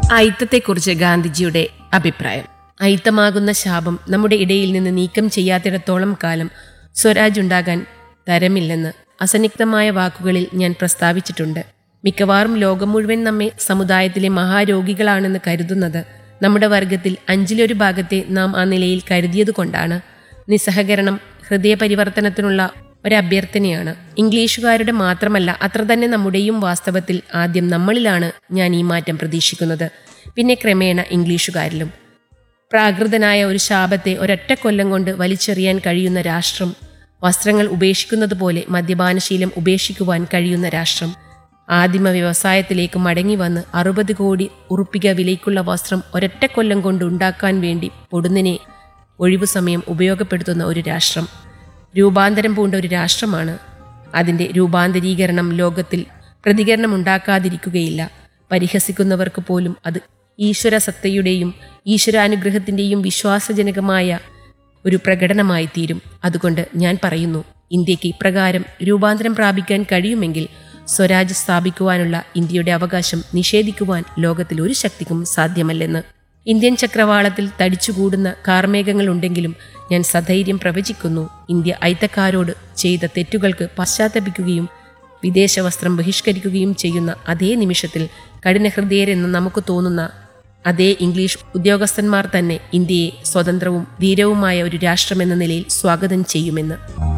അയിത്തത്തെക്കുറിച്ച് ഗാന്ധിജിയുടെ അഭിപ്രായം അയിത്തമാകുന്ന ശാപം നമ്മുടെ ഇടയിൽ നിന്ന് നീക്കം ചെയ്യാത്തിടത്തോളം കാലം സ്വരാജ് ഉണ്ടാകാൻ തരമില്ലെന്ന് അസന്നിഗ്ധമായ വാക്കുകളിൽ ഞാൻ പ്രസ്താവിച്ചിട്ടുണ്ട് മിക്കവാറും ലോകം മുഴുവൻ നമ്മെ സമുദായത്തിലെ മഹാരോഗികളാണെന്ന് കരുതുന്നത് നമ്മുടെ വർഗത്തിൽ അഞ്ചിലൊരു ഭാഗത്തെ നാം ആ നിലയിൽ കരുതിയതുകൊണ്ടാണ് നിസ്സഹകരണം ഹൃദയപരിവർത്തനത്തിനുള്ള ഒരഭ്യർത്ഥനയാണ് ഇംഗ്ലീഷുകാരുടെ മാത്രമല്ല അത്ര തന്നെ നമ്മുടെയും വാസ്തവത്തിൽ ആദ്യം നമ്മളിലാണ് ഞാൻ ഈ മാറ്റം പ്രതീക്ഷിക്കുന്നത് പിന്നെ ക്രമേണ ഇംഗ്ലീഷുകാരിലും പ്രാകൃതനായ ഒരു ശാപത്തെ ഒരൊറ്റ കൊല്ലം കൊണ്ട് വലിച്ചെറിയാൻ കഴിയുന്ന രാഷ്ട്രം വസ്ത്രങ്ങൾ ഉപേക്ഷിക്കുന്നത് പോലെ മദ്യപാനശീലം ഉപേക്ഷിക്കുവാൻ കഴിയുന്ന രാഷ്ട്രം ആദിമ വ്യവസായത്തിലേക്ക് മടങ്ങി വന്ന് അറുപത് കോടി ഉറുപ്പിക വിലയ്ക്കുള്ള വസ്ത്രം ഒരൊറ്റ കൊല്ലം കൊണ്ട് ഉണ്ടാക്കാൻ വേണ്ടി പൊടുന്നിനെ ഒഴിവു സമയം ഉപയോഗപ്പെടുത്തുന്ന ഒരു രാഷ്ട്രം രൂപാന്തരം പൂണ്ട ഒരു രാഷ്ട്രമാണ് അതിൻ്റെ രൂപാന്തരീകരണം ലോകത്തിൽ പ്രതികരണം ഉണ്ടാക്കാതിരിക്കുകയില്ല പരിഹസിക്കുന്നവർക്ക് പോലും അത് ഈശ്വര സത്തയുടെയും ഈശ്വരാനുഗ്രഹത്തിൻ്റെയും വിശ്വാസജനകമായ ഒരു പ്രകടനമായി തീരും അതുകൊണ്ട് ഞാൻ പറയുന്നു ഇന്ത്യക്ക് ഇപ്രകാരം രൂപാന്തരം പ്രാപിക്കാൻ കഴിയുമെങ്കിൽ സ്വരാജ് സ്ഥാപിക്കുവാനുള്ള ഇന്ത്യയുടെ അവകാശം നിഷേധിക്കുവാൻ ലോകത്തിൽ ഒരു ശക്തിക്കും സാധ്യമല്ലെന്ന് ഇന്ത്യൻ ചക്രവാളത്തിൽ തടിച്ചുകൂടുന്ന കാർമേഘങ്ങളുണ്ടെങ്കിലും ഞാൻ സധൈര്യം പ്രവചിക്കുന്നു ഇന്ത്യ ഐത്തക്കാരോട് ചെയ്ത തെറ്റുകൾക്ക് പശ്ചാത്തപിക്കുകയും വിദേശ വസ്ത്രം ബഹിഷ്കരിക്കുകയും ചെയ്യുന്ന അതേ നിമിഷത്തിൽ കഠിനഹൃദയരെന്ന് നമുക്ക് തോന്നുന്ന അതേ ഇംഗ്ലീഷ് ഉദ്യോഗസ്ഥന്മാർ തന്നെ ഇന്ത്യയെ സ്വതന്ത്രവും ധീരവുമായ ഒരു രാഷ്ട്രമെന്ന നിലയിൽ സ്വാഗതം ചെയ്യുമെന്ന്